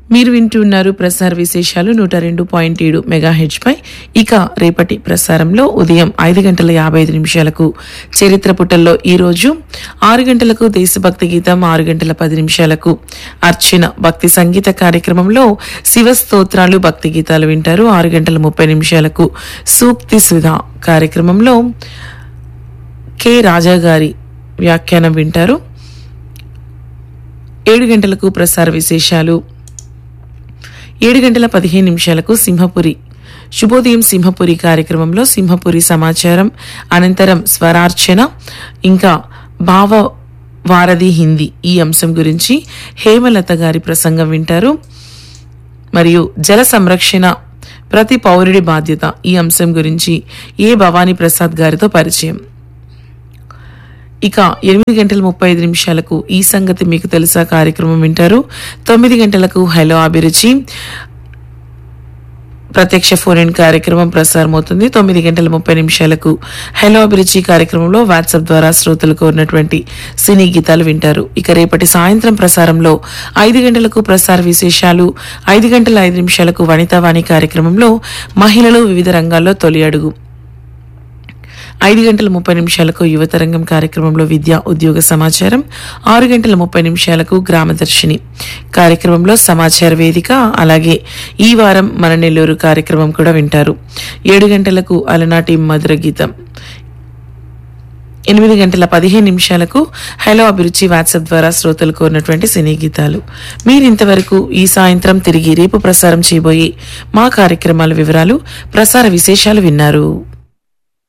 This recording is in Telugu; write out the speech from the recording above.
మీరు వింటున్నారు ప్రసార విశేషాలు నూట రెండు పాయింట్ ఏడు మెగా పై ఇక రేపటి ప్రసారంలో ఉదయం ఐదు గంటల యాభై ఐదు నిమిషాలకు చరిత్ర పుటల్లో ఈ రోజు ఆరు గంటలకు దేశభక్తి గీతం ఆరు గంటల పది నిమిషాలకు అర్చన భక్తి సంగీత కార్యక్రమంలో శివ స్తోత్రాలు భక్తి గీతాలు వింటారు ఆరు గంటల ముప్పై నిమిషాలకు సూక్తి సుధా కార్యక్రమంలో కె రాజా గారి వ్యాఖ్యానం వింటారు ఏడు గంటలకు ప్రసార విశేషాలు ఏడు గంటల పదిహేను నిమిషాలకు సింహపురి శుభోదయం సింహపురి కార్యక్రమంలో సింహపురి సమాచారం అనంతరం స్వరార్చన ఇంకా భావ వారధి హిందీ ఈ అంశం గురించి హేమలత గారి ప్రసంగం వింటారు మరియు జల సంరక్షణ ప్రతి పౌరుడి బాధ్యత ఈ అంశం గురించి ఏ భవానీ ప్రసాద్ గారితో పరిచయం ఇక ఎనిమిది గంటల ముప్పై ఐదు నిమిషాలకు ఈ సంగతి మీకు తెలుసా కార్యక్రమం వింటారు తొమ్మిది గంటలకు హలో అభిరుచి ప్రత్యక్ష ఫోన్ ఇన్ కార్యక్రమం ప్రసారం అవుతుంది తొమ్మిది గంటల ముప్పై నిమిషాలకు హలో అభిరుచి కార్యక్రమంలో వాట్సాప్ ద్వారా శ్రోతలు కోరినటువంటి సినీ గీతాలు వింటారు ఇక రేపటి సాయంత్రం ప్రసారంలో ఐదు గంటలకు ప్రసార విశేషాలు ఐదు గంటల ఐదు నిమిషాలకు వనితావాణి కార్యక్రమంలో మహిళలు వివిధ రంగాల్లో తొలి అడుగు ఐదు గంటల ముప్పై నిమిషాలకు యువతరంగం కార్యక్రమంలో విద్యా ఉద్యోగ సమాచారం ఆరు గంటల ముప్పై నిమిషాలకు గ్రామదర్శిని కార్యక్రమంలో సమాచార వేదిక అలాగే ఈ వారం మన నెల్లూరు కార్యక్రమం కూడా వింటారు ఏడు గంటలకు అలనాటి మధుర గీతం ఎనిమిది గంటల పదిహేను నిమిషాలకు హలో అభిరుచి వాట్సాప్ ద్వారా శ్రోతలు కోరినటువంటి సినీ గీతాలు మీరు ఇంతవరకు ఈ సాయంత్రం తిరిగి రేపు ప్రసారం చేయబోయే మా కార్యక్రమాల వివరాలు ప్రసార విశేషాలు విన్నారు